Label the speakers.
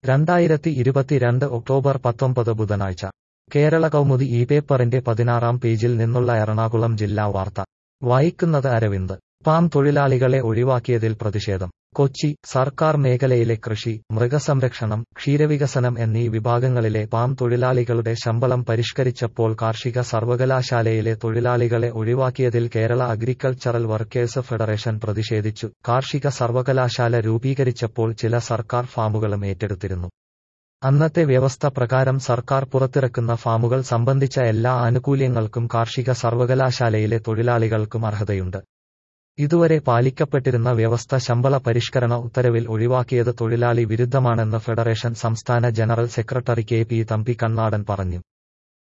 Speaker 1: രണ്ടായിരത്തി ഇരുപത്തിരണ്ട് ഒക്ടോബർ പത്തൊമ്പത് ബുധനാഴ്ച കേരള കൗമുദി ഈ പേപ്പറിന്റെ പതിനാറാം പേജിൽ നിന്നുള്ള എറണാകുളം ജില്ലാ വാർത്ത വായിക്കുന്നത് അരവിന്ദ് പാം തൊഴിലാളികളെ ഒഴിവാക്കിയതിൽ പ്രതിഷേധം കൊച്ചി സർക്കാർ മേഖലയിലെ കൃഷി മൃഗസംരക്ഷണം ക്ഷീരവികസനം എന്നീ വിഭാഗങ്ങളിലെ പാം തൊഴിലാളികളുടെ ശമ്പളം പരിഷ്കരിച്ചപ്പോൾ കാർഷിക സർവകലാശാലയിലെ തൊഴിലാളികളെ ഒഴിവാക്കിയതിൽ കേരള അഗ്രികൾച്ചറൽ വർക്കേഴ്സ് ഫെഡറേഷൻ പ്രതിഷേധിച്ചു കാർഷിക സർവകലാശാല രൂപീകരിച്ചപ്പോൾ ചില സർക്കാർ ഫാമുകളും ഏറ്റെടുത്തിരുന്നു അന്നത്തെ വ്യവസ്ഥ പ്രകാരം സർക്കാർ പുറത്തിറക്കുന്ന ഫാമുകൾ സംബന്ധിച്ച എല്ലാ ആനുകൂല്യങ്ങൾക്കും കാർഷിക സർവകലാശാലയിലെ തൊഴിലാളികൾക്കും അർഹതയുണ്ട് ഇതുവരെ പാലിക്കപ്പെട്ടിരുന്ന വ്യവസ്ഥ ശമ്പള പരിഷ്കരണ ഉത്തരവിൽ ഒഴിവാക്കിയത് തൊഴിലാളി വിരുദ്ധമാണെന്ന് ഫെഡറേഷൻ സംസ്ഥാന general secretary K P Thampi Kannadan പറഞ്ഞു